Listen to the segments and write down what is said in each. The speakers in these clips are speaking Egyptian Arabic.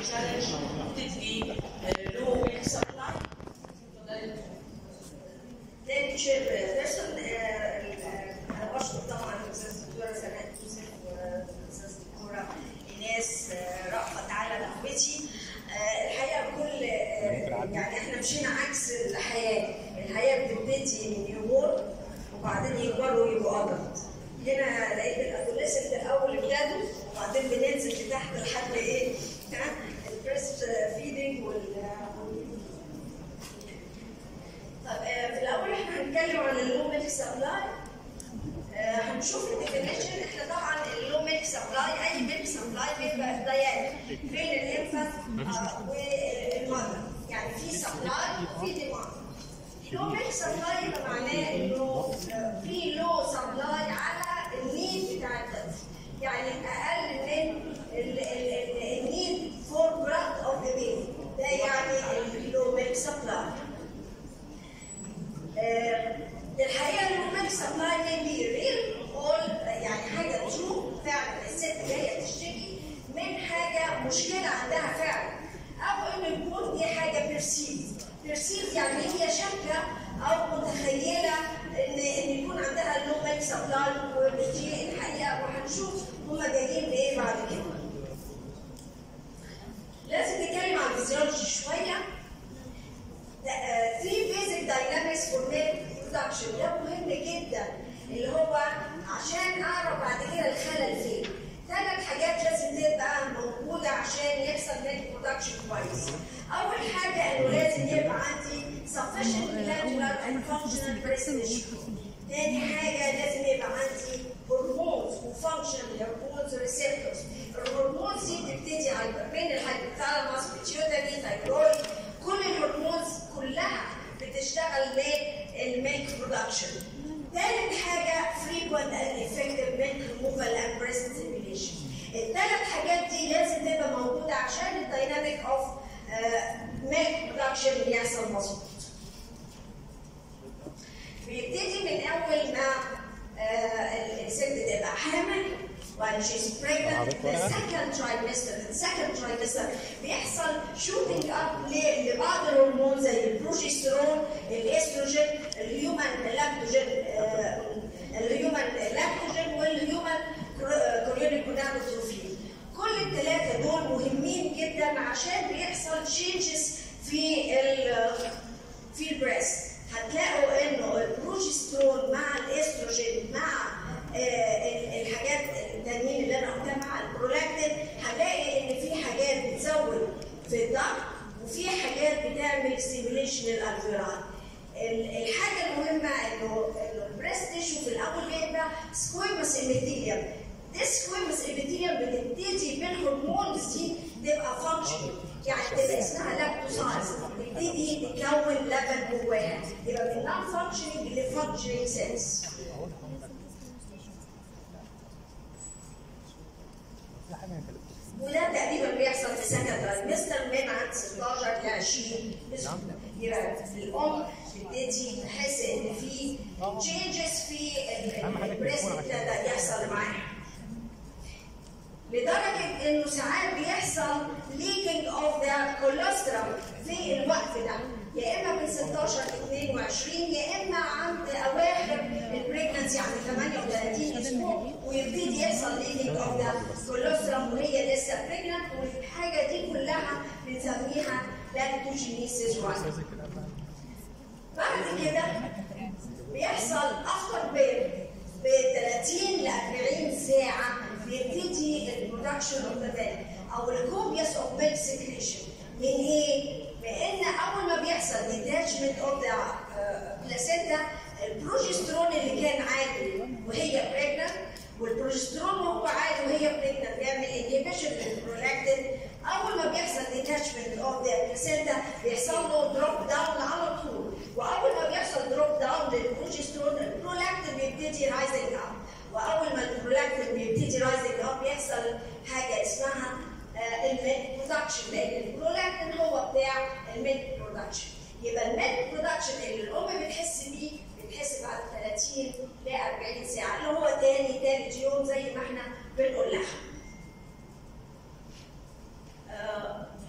challenge تدي لو ميلك سبلاي Then chairperson انا بشكر طبعا الاستاذ الدكتوره سناء يوسف والاستاذ الدكتوره ايناس رأفت على دعوتي الحقيقه كل يعني احنا مشينا عكس الحياه، الحياه بتبتدي من يومور وبعدين يكبروا ويبقوا ادلت. هنا لقيت الادوليسنت الاول ابتدوا وبعدين بننزل لتحت لحد ايه؟ البريست فيدنج وال طب في الاول احنا هنتكلم عن اللو ميلك سبلاي هنشوف الديفينيشن احنا طبعا اللو ميلك سبلاي اي ميلك سبلاي بيبقى ضيق بين الانفانت والمذر يعني في سبلاي وفي ديماند لو ميلك سبلاي يبقى معناه انه في لو سبلاي على النيد بتاع الطفل يعني اقل من النيد فور جراند اوف ذا بيبي ده يعني اللو ميلك سبلاي الحقيقه الميلك سبلاي ميبي ريل اول يعني حاجه تشوف فعلا الست جايه تشتكي من حاجه مشكله عندها فعلا او ان يكون دي حاجه بيرسيف بيرسيف يعني هي شاكه او متخيله ان ان يكون عندها اللو ميلك سبلاي ودي الحقيقه وهنشوف هما جايين بايه بعد كده. لازم نتكلم عن الفيزيولوجي شويه. في بيزك داينامكس فور ميلك برودكشن ده مهم جدا اللي هو عشان اعرف بعد كده الخلل فين. ثلاث حاجات لازم تبقى موجوده عشان يحصل ميلك برودكشن كويس. اول حاجه انه لازم يبقى عندي sufficient glandular and functional breast tissue. تاني حاجه لازم يبقى عندي هرمونز وفانكشنال هرمونز ريسبتورز. الهرمونز دي بتبتدي على بين الهايبوثالاموس بيتيوتري ثايرويد كل الهرمونز كلها بتشتغل للميلك برودكشن. ثالث حاجه frequent and effective milk removal and breast stimulation. الثلاث حاجات دي لازم تبقى موجوده عشان الدايناميك اوف ميلك برودكشن يحصل مظبوط. بيبتدي من اول ما الست تبقى حامل when she's pregnant the second trimester the second trimester بيحصل shooting up لبعض الهرمون زي البروجسترون الاستروجين الهيومن لاكتوجين الهيومن لاكتوجين والهيومن كوريونيك gonadotrophin كل الثلاثه دول مهمين جدا عشان بيحصل تشينجز في ال في البريست هتلاقوا انه البروجسترون مع الاستروجين مع آه الحاجات التانيين اللي انا قلتها مع البرولاكتين هنلاقي ان في حاجات بتزود في الضغط وفي حاجات بتعمل ستيميوليشن للالفيرال الحاجه المهمه انه البريست تيشو في الاول بيبقى سكويمس ابيثيليوم السكويمس ابيثيليوم بتبتدي بالهرمونز دي تبقى فانكشن يعني تبقى اسمها لاكتوسايز تبتدي تكون لبن جواها يبقى من نون فانكشننج لفانكشننج سيلز وده تقريبا بيحصل في سنه ترايمستر من عند 16 ل 20 اسبوع يبقى الام تبتدي تحس ان في تشينجز في البريست ابتدى يحصل معاها لدرجه انه ساعات بيحصل ليكينج اوف ذا كوليسترول في الوقت ده يا اما من 16 ل 22 يا اما عند اواخر البريجنسي عند 38 اسبوع ويبتدي يحصل ليكينج اوف ذا كوليسترول وهي لسه بريجننت والحاجه دي كلها بنسميها لاكتوجينيسيس 1 بعد كده بيحصل افتر بير ب 30 ل 40 ساعه بيبتدي البرودكشن اوف ذا ميلك او الكوبيوس اوف ميلك سكريشن من ايه؟ لان اول ما بيحصل ديتاتشمنت اوف ذا بلاسينتا البروجسترون اللي كان عادي وهي بريجننت والبروجسترون وهو عادي وهي بريجننت بيعمل انهبيشن للبرولاكتين اول ما بيحصل ديتاتشمنت اوف ذا بلاسينتا بيحصل له دروب داون على طول واول ما بيحصل دروب داون للبروجسترون البرولاكتين بيبتدي رايزنج اب واول ما البرولاكتين بيبتدي رايزنج اب بيحصل حاجه اسمها الميلك برودكشن لان البرولاكتين هو بتاع الميلك برودكشن يبقى الميلك برودكشن اللي الام بتحس بيه بتحس بعد 30 ل 40 ساعه اللي هو تاني تالت يوم زي ما احنا بنقول لها.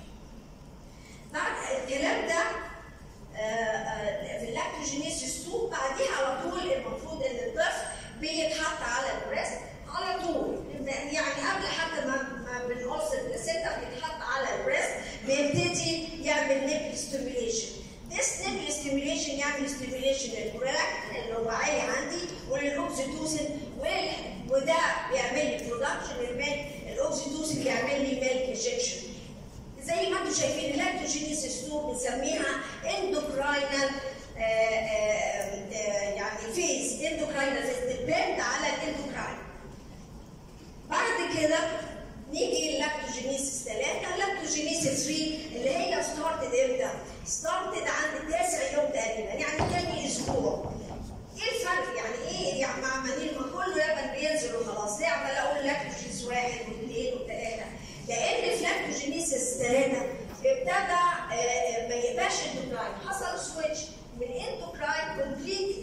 3 اللي هي ستارتد امتى؟ ستارتد عند تاسع يوم تقريبا يعني تاني اسبوع ايه الفرق يعني ايه يعني مع عمالين ما كله لبن بينزل وخلاص ليه عمال اقول لاكتوجينيس واحد واثنين وثلاثه لان اللاكتوجينيسيس ثلاثه ابتدى آه، ما يبقاش اندوكراين حصل سويتش من اندوكراين كومبليت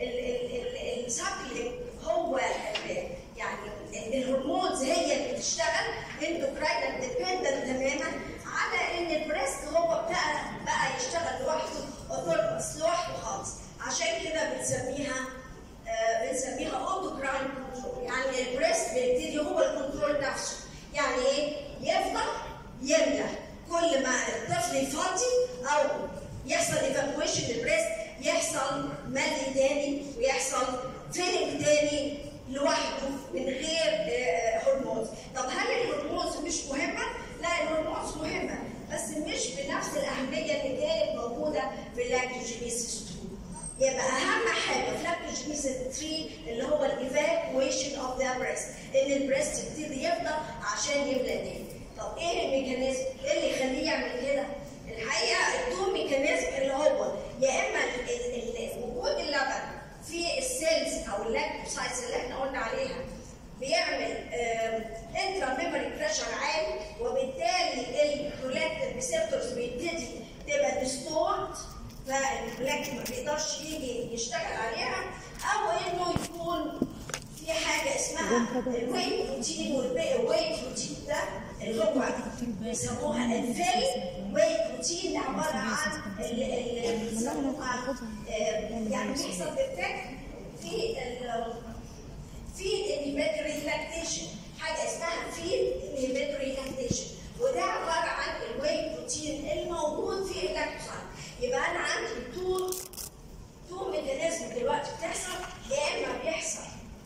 الساكلينج هو ال- يعني الهرمونز هي اللي بتشتغل اندوكراين ديبندنت تماما على ان البريست هو بقى بقى يشتغل لوحده اوتونومس لوحده خالص عشان كده بنسميها آه، بنسميها اوتوكراين كنترول يعني البريست بيبتدي هو الكنترول نفسه يعني ايه؟ يفضل يملى كل ما الطفل يفضي او يحصل ايفاكويشن للبريست يحصل ملي تاني ويحصل فيلنج تاني لوحده من غير آه، هرمونز طب هل الهرمونز مش مهمه؟ لا الهرمونز مهمه بس مش بنفس الاهميه اللي كانت موجوده في اللاكتوجينيسيس 2 يبقى اهم حاجه في لاكتوجينيسيس 3 اللي هو الايفاكويشن اوف ذا بريست ان البريست يبتدي يفضى عشان يملى تاني طب ايه الميكانيزم؟ ايه اللي يخليه يعمل كده؟ الحقيقه التو ميكانيزم اللي هو يا اما ال- ال- ال- وجود اللبن في السيلز او اللاكتوسايتس اللي احنا قلنا عليها بيعمل انترا ميموري بريشر عالي وبالتالي البرولاكتين ريسبتورز بيبتدي تبقى ديستورت فالبرولاكتين ما بيقدرش يجي يشتغل عليها او انه يكون في حاجه اسمها الواي بروتين والواي بروتين ده اللي هو بيسموها الفيل واي بروتين ده عباره عن ال- ال- اللي بيسموها آه، يعني بيحصل ديفكت في ال- في الانهبيتوري لاكتيشن حاجه اسمها في الانهبيتوري لاكتيشن وده عباره عن الواي بروتين الموجود في اللاكتوسايد يبقى انا عندي تو تو ميكانيزم دلوقتي بتحصل يا اما بيحصل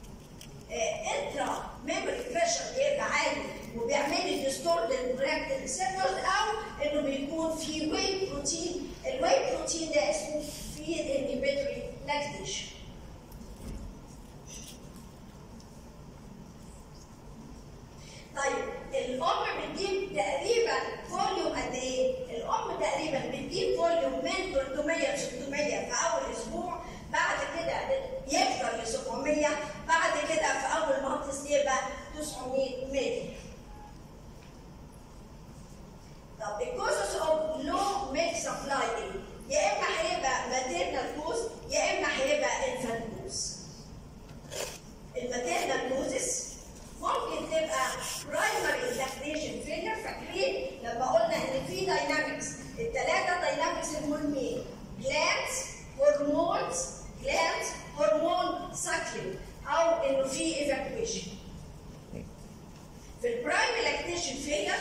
انترا ميموري بريشر بيبقى عالي وبيعمل لي ديستورد للبراكتين ريسبتورز او انه بيكون في واي بروتين الواي بروتين ده اسمه في الانهبيتوري لاكتيشن طيب الام بتجيب تقريبا فوليوم قد ايه؟ الام تقريبا بتجيب فوليوم من 300 ل 600 في اول اسبوع بعد كده يكبر ل 700 بعد كده في اول مغطس يبقى 900 مللي. طب الكوزز اوف لو ميلك سبلاي ايه؟ يا اما هيبقى ماتيرنال كوز يا اما هيبقى انفانت كوز. الماتيرنال كوزز ممكن تبقى برايمري لاكتيشن فيلر فاكرين لما قلنا ان في داينامكس الثلاثه داينامكس المهمين جلانس هرمونز جلانس هرمون سايكلينج او انه في ايفاكويشن في البرايمري لاكتيشن فيلر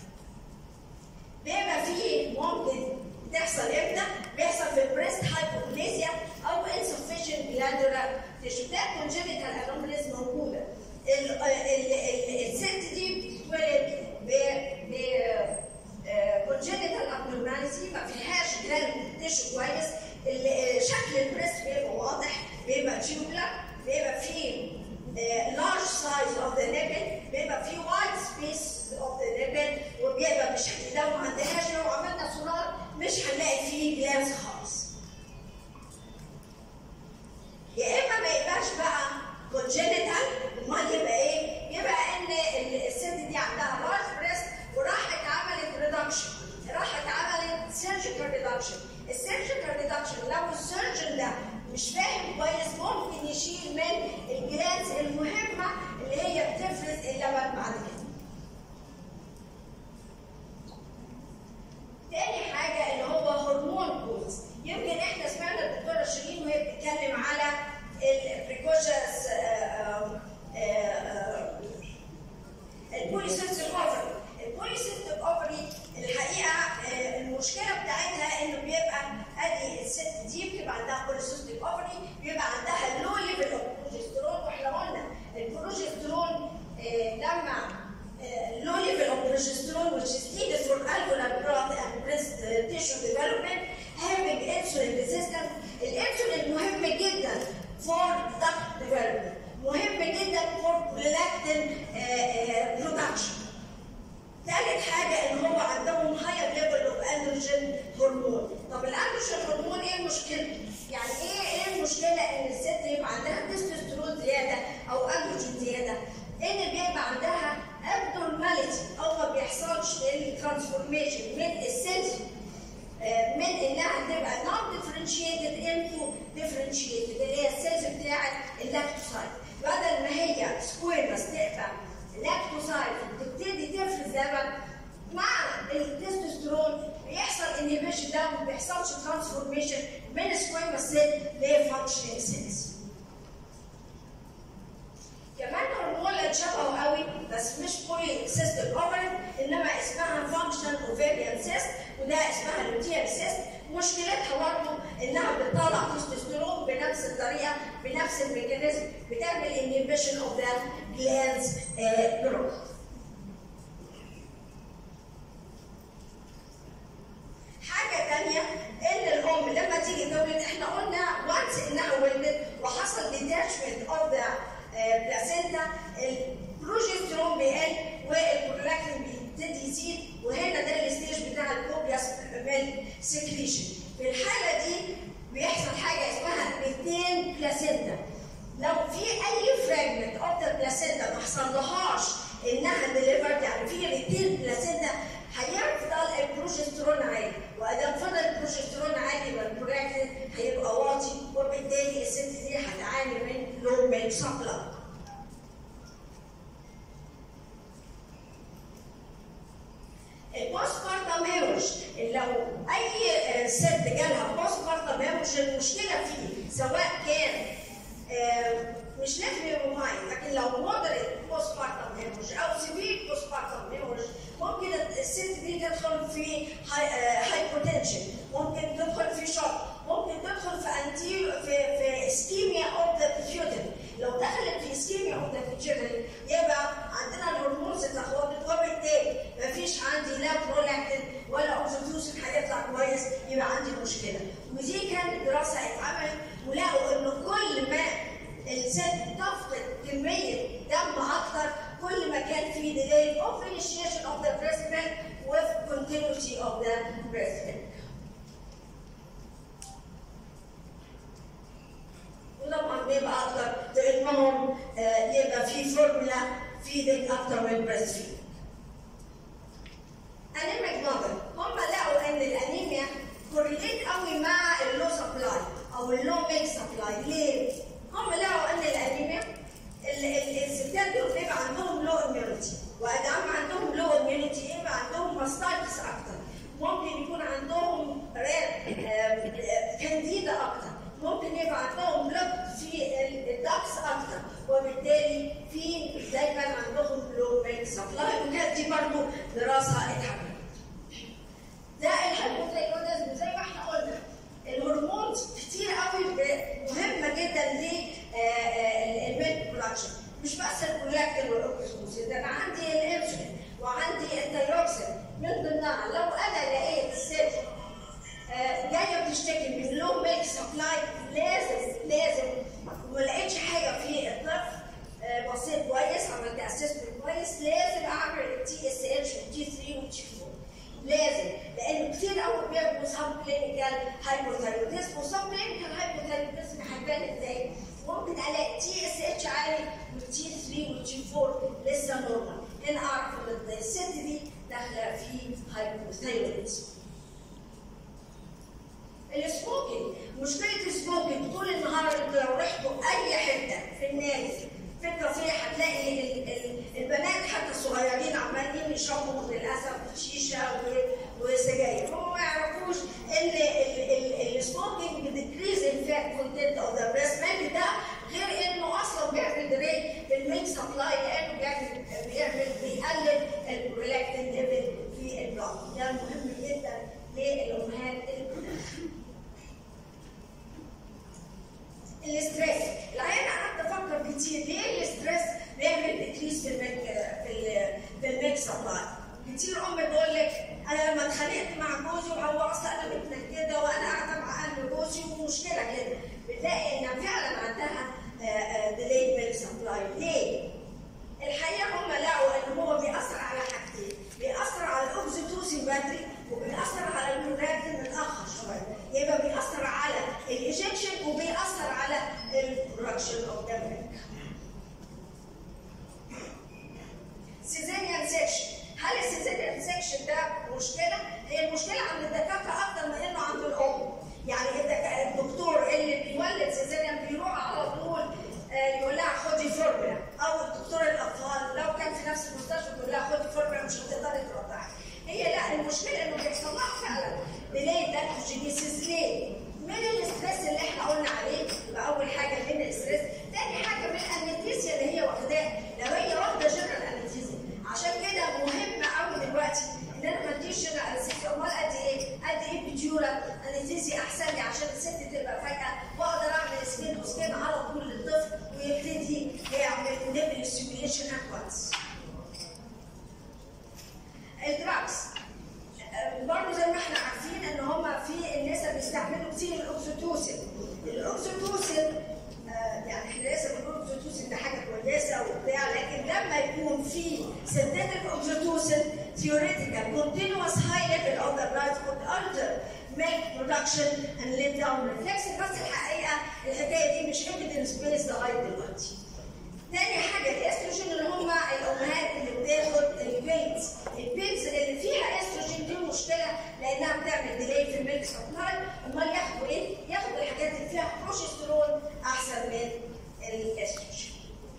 بيبقى فيه ممكن تحصل امتى؟ بيحصل في البريست هايبوبليزيا او insufficient glandular tissue ده congenital anomalies موجوده. ال- ال- ال- الست دي بتتولد ب ب آه، congenital abnormality ما فيهاش gland tissue كويس ال- شكل البريست بيبقى واضح بيبقى tubular بيبقى فيه آه، large size of the nipple بيبقى فيه wide space of the nipple وبيبقى بالشكل ده وما عندهاش لو عملنا سونار مش هنلاقي فيه جلانس خالص. يا اما ما يبقاش بقى congenital امال يبقى ايه؟ يبقى ان ال- الست دي عندها large breast وراحت عملت ريدكشن راحت عملت سيرجيكال ريدكشن السيرجيكال ريدكشن لو السيرجن ده مش فاهم كويس ممكن يشيل من الجلانس المهمه اللي هي بتفرز اللبن بعد كده. تاني حاجه اللي هو هرمون كوز يمكن احنا سمعنا الدكتوره شيرين وهي بتتكلم على البريكوشنز البوليسيستيك اوفري البوليسيستيك اوفري الحقيقه آه، المشكله بتاعتها انه بيبقى ادي الست دي بتبقى عندها بوليسيستيك اوفري بيبقى عندها لو ليفل اوف بروجسترون واحنا قلنا البروجسترون آه، لما low level of progesterone which is needed for alveolar growth and breast uh, tissue development having insulin resistance الانسولين مهم جدا for duct development مهم جدا for prolactin uh, uh, production ثالث حاجة إن هو عندهم ترانسفورميشن من السيلز من انها تبقى نون ديفرنشيتد انتو ديفرنشيتد اللي هي السيلز بتاعت اللاكتوسايد بدل ما هي سكويرس تبقى لاكتوسايد تبتدي تفرز لبن مع التستوستيرون بيحصل انهبيشن ده وما بيحصلش ترانسفورميشن من سكويرس سيل لفانكشنينج سيلز كمان هرمون اللي شبهه قوي بس مش بولي سيستم اوفرين انما اسمها فانكشن اوفيريان سيست وده اسمها لوتيال سيست مشكلتها برضه انها بتطلع تستوستيرون بنفس الطريقه بنفس الميكانيزم بتعمل انهبيشن اوف ذا جلاندز جروث حاجه ثانيه ان الام لما تيجي تولد احنا قلنا وانس انها ولدت وحصل ديتاشمنت اوف ذا بلاسينتا البروجسترون بيقل والبرولاكتين بيبتدي يزيد وهنا ده الستيج بتاع البروبياس ميل سكريشن في الحاله دي بيحصل حاجه اسمها بيتين بلاسينتا لو في اي فراجمنت اوف ذا بلاسينتا ما حصلهاش انها ديليفرد يعني في ريتين بلاسينتا هيفضل البروجسترون عالي وادام فضل البروجسترون عالي يبقى البرولاكتين هيبقى واطي وبالتالي الست دي هتعاني من لو ميلك سبلاي البوست بارتم هيمورج لو اي ست جالها بوست بارتم هيمورج المشكله فيه سواء كان مش لازم يبقى معين لكن لو مودريت بوست بارتم هيمورج او سيفير بوست بارتم هيمورج ممكن الست دي تدخل في هايبوتنشن ممكن تدخل في شوك ممكن تدخل في انتي في في اسكيميا اوف ذا بيتيوتري لو دخلت في اسكيميا اوف ذا بيتيوتري يبقى عندنا الهرمونز اتلخبطت وبالتالي مفيش عندي لا برولاكتين ولا اوكسيتوسين هيطلع كويس يبقى عندي مشكله ودي كانت دراسه اتعملت ولقوا ان كل ما الست تفقد كميه دم اكتر كل ما كان في delay of initiation of the breast milk with continuity of the breast milk. وطبعا بيبقى اكتر لانهم يبقى في فورمولا فيدنج اكتر من بريست فيد. انيميك ماذر هم لقوا ان الانيميا كورليت قوي مع اللو سبلاي او اللو ميلك سبلاي ليه؟ هم لقوا ان الانيميا الستات دول بيبقى عندهم لو اميونيتي وادام عندهم لو اميونيتي يبقى عندهم ماستايتس اكتر ممكن يكون عندهم كانديدا اكتر ممكن يبقى عندهم بلوك في الدكس اكتر وبالتالي في دايما عندهم لو ميلك سبلاي وكانت دي برضه دراسه اتعملت. ده الهايبوثايروديزم زي ما احنا قلنا الهرمونز كتير قوي مهمه جدا للميلك برودكشن مش بس البرولاكتين والاوكسيتوسين ده انا عندي الانسولين وعندي الثايروكسين من ضمنها لو انا لقيت ست جايه بتشتكي من لو ميلك سبلاي لازم لازم وما لقيتش حاجه في الطفل بصيت كويس عملت اسسمنت كويس لازم اعمل التي اس اتش والتي 3 والتي 4 لازم لان كتير قوي بيبقوا سب كلينيكال هايبوثايروديزم وسب كلينيكال هايبوثايروديزم هتبان ازاي؟ ممكن الاقي تي اس اتش عالي والتي 3 والتي 4 لسه نورمال هنا اعرف ان الست دي داخله في هايبوثايروديزم السموكينج مشكله السموكينج طول النهار لو رحتوا اي حته في النادي في الكافيه هتلاقي البنات حتى الصغيرين عمالين يشربوا للاسف شيشه وسجاير هم ما يعرفوش ان السموكينج بتكريز الفات كونتنت اوف ذا بريست ميلك ده غير انه اصلا بيعمل دري بالميلك سبلاي لانه بيعمل بيعمل بيقلل البرولاكتين ليفل في البلاد ده مهم جدا للامهات الاستريس العيان قعدت افكر كتير ليه الاستريس بيعمل ديكريس في الميلك في في الميلك سبلاي كتير ام تقول لك انا لما اتخانقت مع جوزي وهو اصلا انا متنكده وانا قاعده مع اهل جوزي ومشكله كده بتلاقي انها فعلا عندها ديلي ميلك سبلاي ليه؟ الحقيقه هم لقوا ان هو بيأثر على حاجتين بيأثر على الاوكسيتوسين بدري وبيأثر على البرولاكتين متأخر شويه يبقى بيأثر على الايجكشن وبيأثر على البرودكشن اوف ذا ميلك سيزيريان سيكشن هل السيزيريان سيكشن ده مشكله مشكله هي المشكله عند الدكاتره اكتر من انه عند الام يعني الدك- الدكتور اللي بيولد سيزاريان بيروح على طول آه، يقول لها خدي فورمولا او الدكتور الاطفال لو كان في نفس المستشفى يقول لها خدي فورمولا مش هتقدري ترضعي هي لا المشكله انه بيحصل لها فعلا ديلي لاكتوجينيسيس ليه؟ من الاستريس اللي احنا قلنا عليه يبقى اول حاجه من الاستريس، تاني حاجه من الانستيزيا اللي هي واخداها لو هي واخده جنرال انستيزيا عشان كده مهم قوي دلوقتي ان انا ما اديش جنرال انستيزيا امال قد ايه؟ قد ايه بيديورال انستيزيا احسن لي عشان الست تبقى فجاه واقدر اعمل سكين وسكين على طول للطفل ويبتدي يعمل نبل ستيميوليشن ات وانس. الدراجز برضه زي ما احنا عارفين ان هم في الناس بيستعملوا كتير الاكسيتوسين الاكسيتوسين آه، يعني احنا لسه بنقول الاكسيتوسين ده حاجه كويسه وبتاع لكن لما يكون في synthetic oxytocin theoretical continuous high level of the blood could alter milk production and lead down reflex بس الحقيقه الحكايه دي مش evidence based لغايه دلوقتي. تاني حاجة الاستروجين اللي هم الأمهات اللي بتاخد البيلز، البيلز اللي فيها استروجين دي مشكلة لأنها بتعمل ديلي في الميلك سبلاي، أمال ياخدوا إيه؟ ياخدوا الحاجات اللي فيها بروجسترون أحسن من الاستروجين.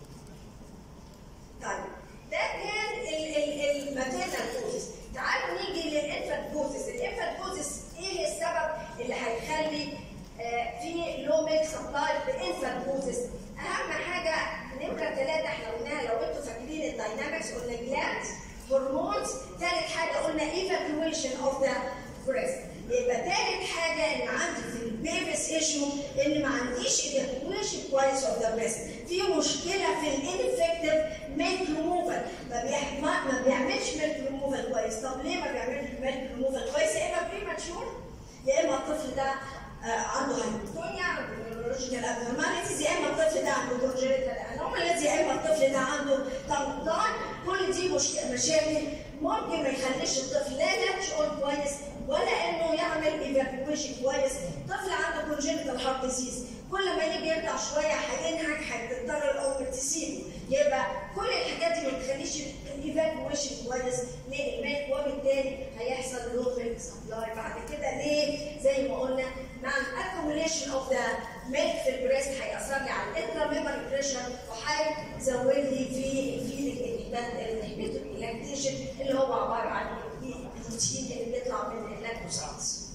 طيب ده كان الماتيرنال كوزز، تعالوا نيجي للانفانت كوزز، الانفانت كوزز إيه السبب اللي هيخلي آه، في لو ميلك سبلاي بانفانت كوزز؟ أهم حاجة نمرة ثلاثة احنا قلناها لو انتوا فاكرين الداينامكس قلنا جلاندز هرمونز ثالث حاجة قلنا evacuation of the breast يبقى ثالث حاجة ان عندي في البيبس ايشو ان ما عنديش evacuation كويس of the breast في مشكلة في الانفكتيف ميلك ريموفال ما, بيح- ما ما بيعملش ميلك ريموفال كويس طب ليه ما بيعملش ميلك ريموفال كويس يا اما بريماتشور يا اما الطفل ده آه، عنده هايبوتونيا عنده نيورولوجيكال ابنورماليتيز يا اما الطفل ده عنده كونجنتال انوماليز يا اما الطفل ده عنده تنقطان كل دي مش- مشاكل ممكن ما يخليش الطفل لا لاتش اون كويس ولا انه يعمل ايفاكويشن كويس طفل عنده كونجنتال هارت ديزيز كل ما يجي يرجع شويه هينهج هتضطر الام تسيبه يبقى كل الحاجات دي ما تخليش الايفاكويشن كويس للميلك وبالتالي هيحصل لو ميلك سبلاي بعد كده ليه؟ زي ما قلنا مع الاكوميليشن اوف ذا ميلك في البريست هيأثر لي على الانترا ميموري بريشر وهيزود لي في في الانهبيتور اللاكتيشن اللي هو عباره عن البروتين اللي بيطلع من اللاكتوسايتس.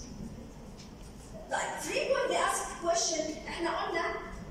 طيب frequently asked question احنا قلنا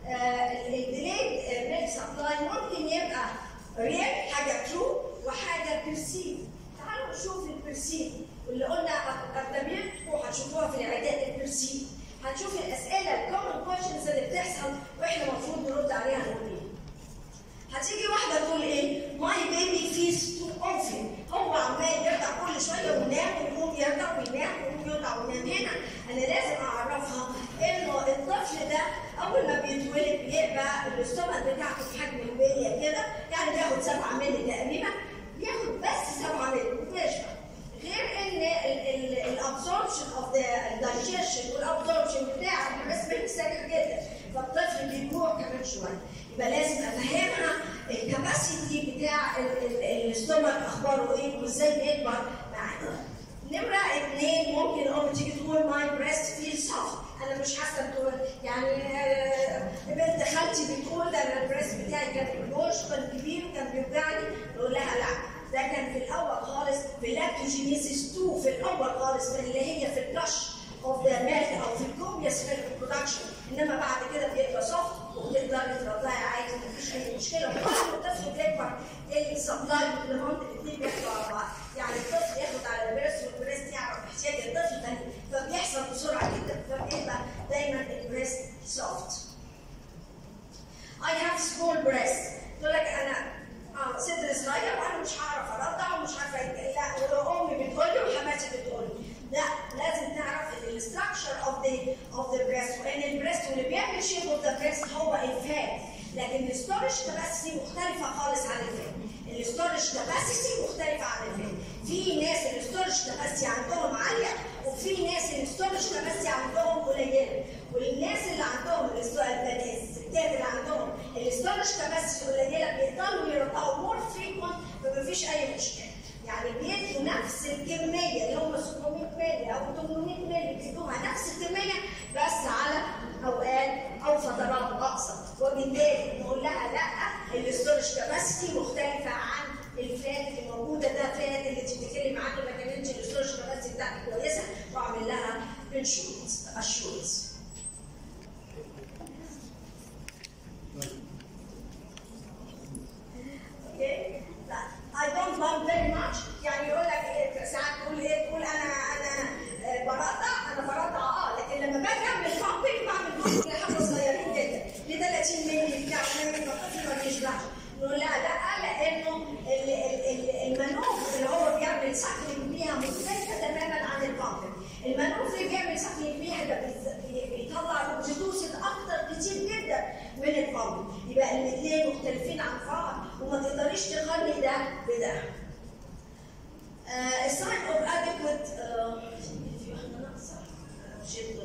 الديليد ميلك سبلاي ممكن يبقى ريال حاجه ترو وحاجه بيرسيف تعالوا نشوف البيرسيف واللي قلنا قدمتكم هتشوفوها في العيادات البيرسيف هنشوف الاسئله الكومن كويشنز اللي بتحصل واحنا المفروض نرد عليها نقول ايه هتيجي واحده تقول ايه ماي بيبي فيز تو اوفن هو عمال يرجع كل شويه وينام ويقوم يرجع وينام ويقوم يرجع وينام هنا انا لازم اعرفها انه الطفل ده اول ما بيتولد بيبقى الاستومك بتاعته في حجم البليه كده يعني بياخد 7 مللي تقريبا بياخد بس 7 مللي بيشبع غير ان الابسوربشن اوف ذا الدايجيشن والابسوربشن بتاع البريست ميلك سريع جدا فالطفل بيجوع كمان شويه يبقى لازم افهمها الكباسيتي بتاع ال- ال- الاستومك اخباره ايه وازاي بيكبر معانا نمرة اثنين ممكن ام تيجي تقول ماي بريست فيل سوفت انا مش حاسه بتقول يعني آه، بنت خالتي بتقول ده انا البريست بتاعي كان بيجوش كان كبير وكان بيوجعني نقول لها لا ده كان في الاول خالص في لاكتوجينيسيس 2 في الاول خالص اللي هي في الكش اوف ذا ميلك او في الكوبيس ميلك برودكشن انما بعد كده بيبقى سوفت وتقدري ترضعي عادي مفيش اي مشكله وكل الطفل بيكبر السبلاي والديماند الاثنين بياخدوا على بعض يعني الطفل ياخد على البريست والبريست يعرف احتياج الطفل تاني فبيحصل بسرعه جدا فبيبقى دايما البريست سوفت I have small breast تقول لك انا اه صدر صغير وانا مش هعرف ارضع ومش عارفه إيه. لا امي بتقول لي وحماتي بتقول لي لا لازم تعرف ان الاستراكشر اوف ذا اوف ذا بريست وان البريست واللي بيعمل شيب اوف ذا بريست هو الفات لكن الستورج كباسيتي مختلفه خالص عن الفات الستورج كباسيتي مختلفه عن الفات في ناس الستورج كباسيتي عندهم عاليه وفي ناس الستورج كباسيتي عندهم قليله والناس اللي عندهم الستورج الستات اللي عندهم الستورج كباسيتي قليله بيقدروا يرضعوا مور فريكونت فما فيش اي مشكله يعني يعني بيدوا نفس الكميه اللي هم 700 مللي او 800 مللي بيدوها نفس الكميه بس على اوقات او فترات اقصر وبالتالي نقول لها لا الاستورج كاباسيتي مختلفه عن الفات اللي موجوده ده فات اللي انت بتتكلم عنه ما كانتش الاستورج كاباسيتي بتاعتك كويسه واعمل لها انشورنس اشورنس اوكي لا I don't want very much يعني يقول لك ايه ساعات تقول ايه تقول انا انا آه، برضع انا برضع اه لكن لما باجي اعمل بامبنج بعمل بامبنج لحبه صغيرين جدا ل 30 مللي بتاع الطفل ما بيشبعش نقول لا لا لانه ال- ال- ال- المنوف اللي هو بيعمل سكرينج بيها مختلفه تماما عن البامبنج المنوف اللي بيعمل سكرينج بيها ده بيز- بي- بيطلع اوكسيتوسين اكتر كتير جدا من البامبنج يبقى الاثنين مختلفين عن بعض وما تقدريش تقارني ده بده Uh, a sign of adequate uh, في واحدة ناقصة شيء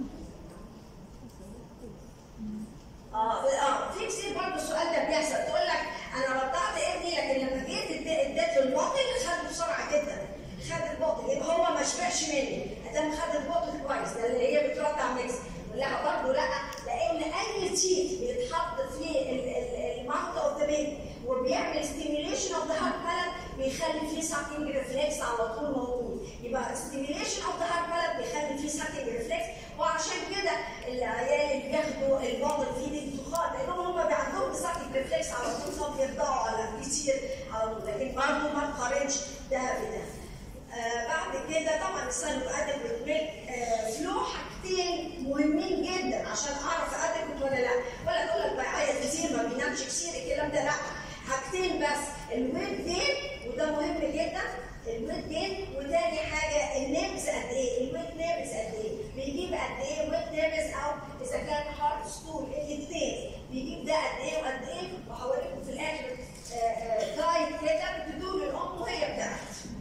اه اه في كتير برضه السؤال ده بيحصل تقول لك انا رضعت ابني لكن لما جيت اديت اديت له الباطل خد بسرعه جدا خد الباطل يبقى هو ما شبعش مني ادام خد الباطل كويس ده اللي هي بترضع ميكس نقول لها برضه لا لان اي تيت بيتحط في الماوث اوف ذا بيبي وبيعمل ستيميوليشن اوف ذا هارت بالانس بيخلي فيه ساكينج ريفلكس على طول موجود يبقى ستيميوليشن اوف ذا هارت بالانس بيخلي فيه ساكينج ريفلكس وعشان كده العيال اللي بياخدوا الباطل فيه الدخان لانهم هم عندهم ساكينج ريفلكس على طول فبيرضعوا على كتير على طول لكن برضه ما تقارنش ده بده آه بعد كده طبعا السن ادب والميلك آه فلو حاجتين مهمين جدا عشان اعرف ادب ولا لا ولا تقول لك بيعيط كتير ما بينامش كتير الكلام ده لا حاجتين بس الويت جين وده مهم جدا الويت جين وتاني حاجه النيبس قد ايه الويت نيبس قد ايه بيجيب قد ايه ويت نيبس او اذا كان هارد ستول الاثنين بيجيب ده قد ايه وقد ايه وهوريكم في الاخر جايد كده بتدور الام وهي بتاعت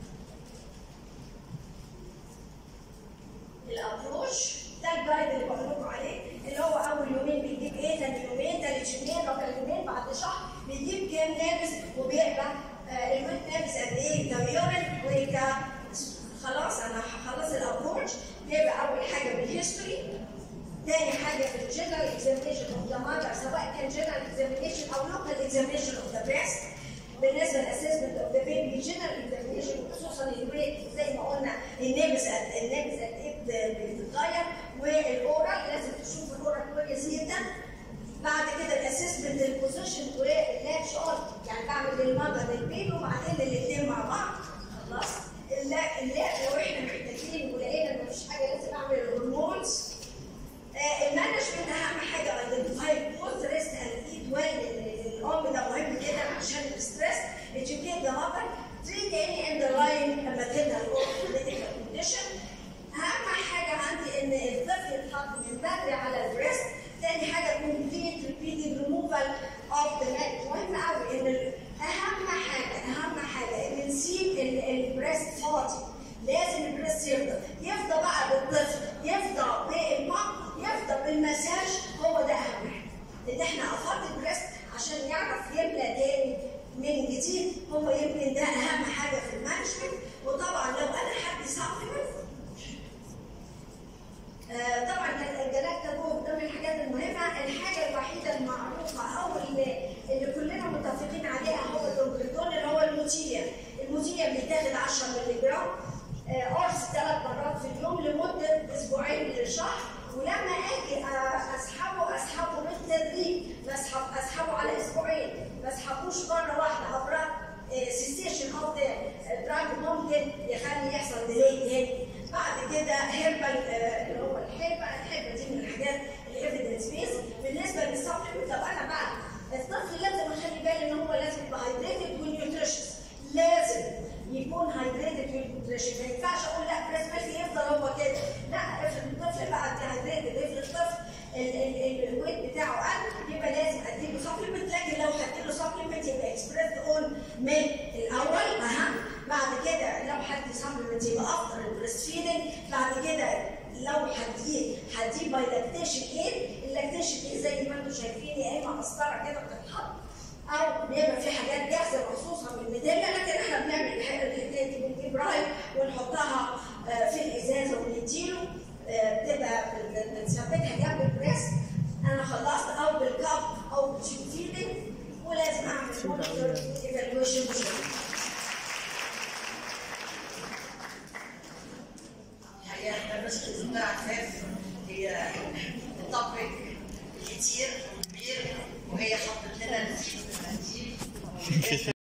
الابروش ده الجايد اللي بقول لكم عليه اللي هو اول يومين بيجيب ايه ثاني يومين ثالث يومين رابع يومين بعد شهر بيجيب كام لابس وبيبقى آه الويت لابس قد ايه كم يورين وك خلاص انا هخلص الابروش بيبقى اول حاجه بالهيستوري تاني حاجه في الجنرال اكزامينشن اوف ذا ماذر سواء كان جنرال اكزامينشن او لوكال اكزامينشن اوف ذا بريست بالنسبه للاسسمنت اوف ذا بيبي جنرال اكزامينشن خصوصا الويت زي ما قلنا النبس قد النبس قد ايه بتتغير والاورال لازم تشوف الاورال كويس جدا بعد كده الاسسمنت البوزيشن واللاتش اون يعني بعمل للمرضى للبيبي وبعدين الاثنين مع بعض خلاص اللا اللا لو احنا محتاجين ولقينا ان مفيش حاجه لازم اعمل الهرمونز آه المانجمنت اهم حاجه ايدنتيفاي بوز ريست اند ايت ويل الام ده مهم جدا عشان الستريس educate the mother treat any underlying maternal or medical condition اهم حاجه عندي ان الطفل يتحط من بدري على البريست تاني حاجه complete repeated removal of the neck مهم قوي ان اهم حاجه اهم حاجه ان نسيب البريست فاضي لازم البريست يفضى يفضى بقى بالطفل يفضى بالمام يفضى بالمساج هو ده اهم حاجه ان احنا افضي البريست عشان يعرف يملى تاني من جديد هو يمكن ده اهم حاجه في المانجمنت وطبعا لو انا حد سبلمنت آه طبعا الجلاكتا جوه ده من الحاجات المهمه الحاجه الوحيده المعروفه او اللي, اللي كلنا متفقين عليها هو الدوبليتون اللي هو الموتيليا الموتيليا بيتاخد 10 مللي جرام آه قرص ثلاث مرات في اليوم لمده اسبوعين لشهر ولما اجي اسحبه اسحبه بالتدريج بسحب اسحبه على اسبوعين ما اسحبوش مره واحده ابراج سيستيشن اوف ذا دراج ممكن يخلي يحصل ديلي تاني بعد كده هيربال اللي هو الحربه الحربه دي من الحاجات الايفيدنس بيس بالنسبه للسبلمنت طب انا بقى الطفل لازم اخلي بالي ان هو لازم يبقى هايدريتد ونيوتريشس لازم يكون هايدريتد ونيوتريشس ما ينفعش اقول لا بريس ميلك يفضل هو كده لا افرض الطفل بقى هايدريتد افرض الطفل الويت بتاعه قل يبقى لازم اديله سبلمنت لكن لو هديله سبلمنت يبقى اكسبريس اون من الاول اهم بعد كده لو هدي سبلمنت يبقى افضل البريست فيدنج بعد كده لو هديه هديه باي لاكتيشن ايد اللاكتيشن ايد زي ما انتم شايفين يا اما قسطره كده بتتحط او بيبقى في حاجات جاهزه مخصوصه من الميداليه لكن احنا بنعمل الحكايه دي بنجيب رايب ونحطها آه، في الازازه ونديله آه، بتبقى بن- بنثبتها جنب البريست انا خلصت او بالكاب او بالتيوب فيدنج ولازم اعمل مونيتور ايفالويشن الحقيقه احنا مش دكتور عفاف هي توبيك كتير وكبير وهي حطت لنا نتيجه